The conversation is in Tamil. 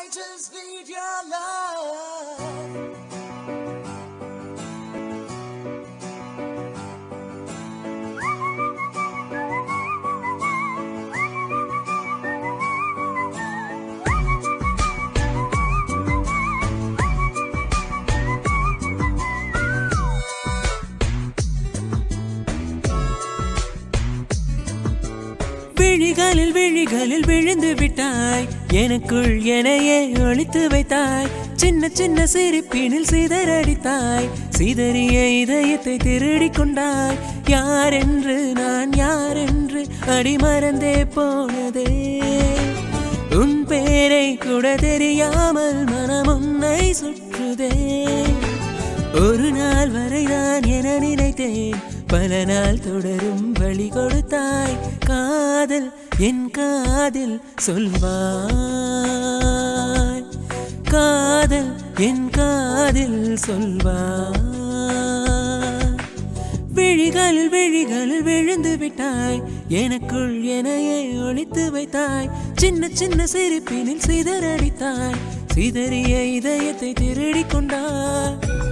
I just need your love. விழிகளில் விழிகளில் விழுந்து விட்டாய் எனக்குள் எனையே ஒழித்து வைத்தாய் சின்ன சின்ன சிரிப்பினில் சிதறடித்தாய் சிதறிய இதயத்தை திருடிக் கொண்டாய் யாரென்று நான் யாரென்று அடிமறந்தே போனதே உன் பேரை கூட தெரியாமல் மனம் உன்னை சுற்றுதே ஒரு நாள் வரை நான் என நினைத்தேன் பல நாள் தொடரும் வழி கொடுத்தாய் காதல் என் காதில் சொல்வாய் காதல் என் காதில் சொல்வாய் விழிகளில் விழிகளில் விழுந்து விட்டாய் எனக்குள் எனையே ஒழித்து வைத்தாய் சின்ன சின்ன சிரிப்பினில் சிதறடித்தாய் சிதறிய இதயத்தை திருடிக் கொண்டாய்